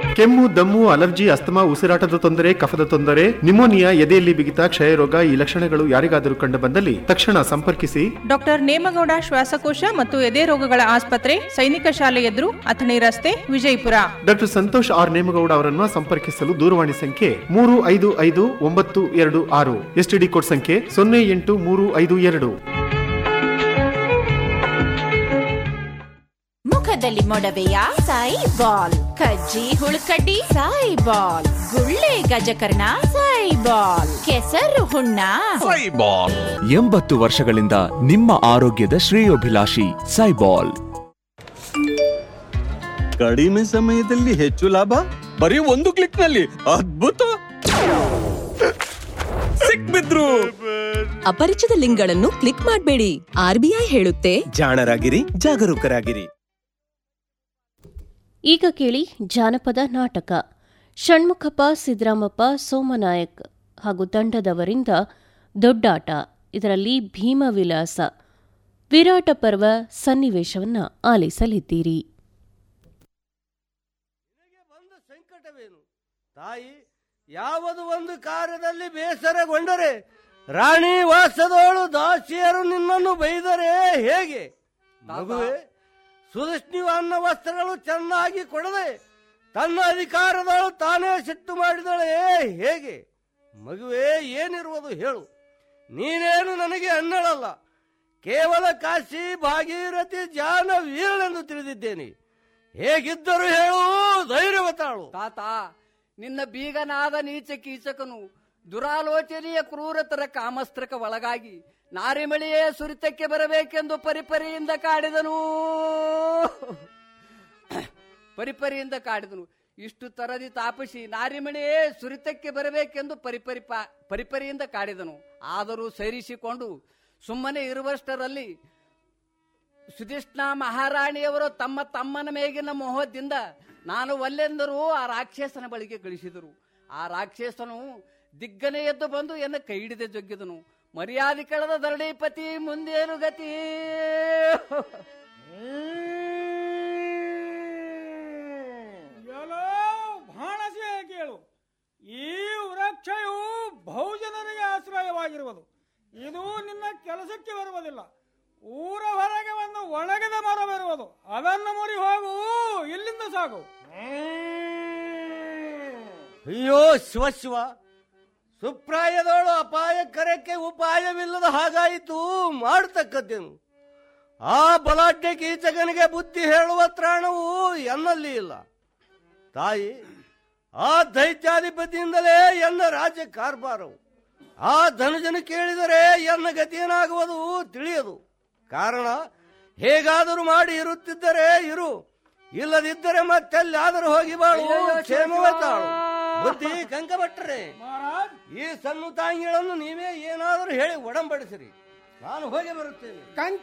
ಕೆಮ್ಮು ದಮ್ಮು allergy asthma ಉಸಿರಾಟದ ತೊಂದರೆ ಕಫದ ತೊಂದರೆ ನಿಮೋನಿಯಾ ಎದೆಯಲ್ಲಿ ಬಿಗಿತ ಕ್ಷಯರೋಗ ಈ ಲಕ್ಷಣಗಳು ಯಾರಿಗಾದರೂ ಕಂಡು ಬಂದಲ್ಲಿ ತಕ್ಷಣ ಸಂಪರ್ಕಿಸಿ ಡಾಕ್ಟರ್ ನೇಮಗೌಡ ಶ್ವಾಸಕೋಶ ಮತ್ತು ಎದೆ ರೋಗಗಳ ಆಸ್ಪತ್ರೆ ಸೈನಿಕ ಶಾಲೆ ಎದುರು ಅಥಣಿ ರಸ್ತೆ ವಿಜಯಪುರ ಡಾಕ್ಟರ್ ಸಂತೋಷ್ ಆರ್ ನೇಮಗೌಡ ಅವರನ್ನು ಸಂಪರ್ಕಿಸಲು ದೂರವಾಣಿ ಸಂಖ್ಯೆ ಮೂರು ಐದು ಐದು ಒಂಬತ್ತು ಎರಡು ಆರು ಎಸ್ಟಿಡಿ ಕೋಡ್ ಸಂಖ್ಯೆ ಸೊನ್ನೆ ಎಂಟು ಮೂರು ಐದು ಎರಡು ಮುಖದಲ್ಲಿ ಮೊಡವೆಯ ಸಾಯಿ ಬಾಲ್ ಕಜ್ಜಿ ಹುಳುಕಡ್ಡಿ ಸಾಯಿ ಬಾಲ್ ಗುಳ್ಳೆ ಗಜಕರ್ಣ ಸಾಯಿ ಬಾಲ್ ಕೆಸರು ಹುಣ್ಣ ಸೈಬಾಲ್ ಎಂಬತ್ತು ವರ್ಷಗಳಿಂದ ನಿಮ್ಮ ಆರೋಗ್ಯದ ಶ್ರೇಯೋಭಿಲಾಷಿ ಸೈಬಾಲ್ ಕಡಿಮೆ ಸಮಯದಲ್ಲಿ ಹೆಚ್ಚು ಲಾಭ ಬರೀ ಒಂದು ಕ್ಲಿಕ್ ನಲ್ಲಿ ಅದ್ಭುತ ಸಿಕ್ಬಿದ್ರು ಅಪರಿಚಿತ ಲಿಂಕ್ಗಳನ್ನು ಕ್ಲಿಕ್ ಮಾಡಬೇಡಿ ಆರ್ಬಿಐ ಹೇಳುತ್ತೆ ಜಾಣರಾಗಿರಿ ಜಾಗರೂಕರಾಗಿರಿ ಈಗ ಕೇಳಿ ಜಾನಪದ ನಾಟಕ ಷಣ್ಮುಖಪ್ಪ ಸಿದ್ದರಾಮಪ್ಪ ಸೋಮನಾಯಕ್ ಹಾಗೂ ತಂಡದವರಿಂದ ದೊಡ್ಡಾಟ ಇದರಲ್ಲಿ ಭೀಮವಿಲಾಸ ವಿರಾಟ ಪರ್ವ ಸನ್ನಿವೇಶವನ್ನ ಆಲಿಸಲಿದ್ದೀರಿ ಬಂದ ಸಂಕಟವೇನು ತಾಯಿ ಯಾವುದು ಒಂದು ಕಾರ್ಯದಲ್ಲಿ ಬೇಸರಗೊಂಡರೆ ರಾಣಿ ವಾಸದೋಳು ದಾಸಿಯರು ನಿನ್ನನ್ನು ಬೈದರೆ ಹೇಗೆ ಮಗುವೆ ಸುದೃಷ್ಟಿವಾನ್ನ ವಸ್ತ್ರಗಳು ಚೆನ್ನಾಗಿ ಕೊಡದೆ ತನ್ನ ಅಧಿಕಾರದಳು ತಾನೇ ಸಿಟ್ಟು ಮಾಡಿದಳೆ ಹೇಗೆ ಮಗುವೆ ಏನಿರುವುದು ಹೇಳು ನೀನೇನು ನನಗೆ ಅನ್ನಳಲ್ಲ ಕೇವಲ ಕಾಶಿ ಭಾಗೀರಥಿ ಜಾನ ವೀರನೆಂದು ತಿಳಿದಿದ್ದೇನೆ ಹೇಗಿದ್ದರೂ ಹೇಳು ಧೈರ್ಯವ ತಾಳು ತಾತ ನಿನ್ನ ಬೀಗನಾದ ನೀಚ ಕೀಚಕನು ದುರಾಲೋಚನೆಯ ಕ್ರೂರತರ ಕಾಮಸ್ತ್ರಕ ಒಳಗಾಗಿ ನಾರಿಮಳಿಯೇ ಸುರಿತಕ್ಕೆ ಬರಬೇಕೆಂದು ಪರಿಪರಿಯಿಂದ ಕಾಡಿದನು ಪರಿಪರಿಯಿಂದ ಕಾಡಿದನು ಇಷ್ಟು ತರದಿ ತಾಪಸಿ ನಾರಿಮಣಿಯೇ ಸುರಿತಕ್ಕೆ ಬರಬೇಕೆಂದು ಪರಿಪರಿ ಪಾ- ಪರಿಪರಿಯಿಂದ ಕಾಡಿದನು ಆದರೂ ಸೈರಿಸಿಕೊಂಡು ಸುಮ್ಮನೆ ಇರುವಷ್ಟರಲ್ಲಿ ಸುಧಿಷ್ಣ ಮಹಾರಾಣಿಯವರು ತಮ್ಮ ತಮ್ಮನ ಮೇಗಿನ ಮೋಹದಿಂದ ನಾನು ಒಲ್ಲೆಂದರೂ ಆ ರಾಕ್ಷಸನ ಬಳಿಗೆ ಕಳಿಸಿದರು ಆ ರಾಕ್ಷಸನು ದಿಗ್ಗನೆ ಎದ್ದು ಬಂದು ಎನ್ನ ಕೈ ಹಿಡಿದೆ ಜೊಗ್ಗಿದನು ಮರ್ಯಾದೆ ಕಳೆದ ಧರಣಿಪತಿ ಮುಂದೇನು ಗತಿ ಎಲ್ಲೋ ಬಾಣಸೆ ಕೇಳು ಈ ವೃಕ್ಷಯು ಬಹುಜನರಿಗೆ ಆಶ್ರಯವಾಗಿರುವುದು ಇದು ನಿನ್ನ ಕೆಲಸಕ್ಕೆ ಬರುವುದಿಲ್ಲ ಊರ ಹೊರಗೆ ಒಂದು ಒಣಗದ ಮರ ಬರುವುದು ಅದನ್ನು ಮುರಿ ಹೋಗು ಇಲ್ಲಿಂದ ಸಾಗು ಅಯ್ಯೋ ಶಿವ ಶಿವ ಸುಪ್ರಾಯದೋಳು ಅಪಾಯಕರಕ್ಕೆ ಉಪಾಯವಿಲ್ಲದ ಹಾಗಾಯಿತು ಮಾಡತಕ್ಕದ್ದೇನು ಆ ಬಲಾಢ್ಯ ಕೀಚಕನಿಗೆ ಬುದ್ಧಿ ಹೇಳುವ ತ್ರಾಣವು ಎನ್ನಲ್ಲಿ ಇಲ್ಲ ತಾಯಿ ಆ ದೈತ್ಯಾಧಿಪತಿಯಿಂದಲೇ ಎನ್ನ ರಾಜ್ಯ ಕಾರ್ಬಾರವು ಆ ಧನುಜನ ಕೇಳಿದರೆ ಎನ್ನ ಗತಿಯೇನಾಗುವುದು ತಿಳಿಯದು ಕಾರಣ ಹೇಗಾದರೂ ಮಾಡಿ ಇರುತ್ತಿದ್ದರೆ ಇರು ಇಲ್ಲದಿದ್ದರೆ ಮತ್ತೆಲ್ಲಾದರೂ ಹೋಗಿ ಬಾಳು ಕ್ಷೇಮವೇ ತಾಳು ಬುದ್ಧಿ ಕಂಕಭಟ್ರೆ ಈ ಸಣ್ಣ ತಾಂಗಿಗಳನ್ನು ನೀವೇ ಏನಾದರೂ ಹೇಳಿ ಒಡಂಬಡಿಸಿರಿ ನಾನು ಹೋಗಿ ಬರುತ್ತೇನೆ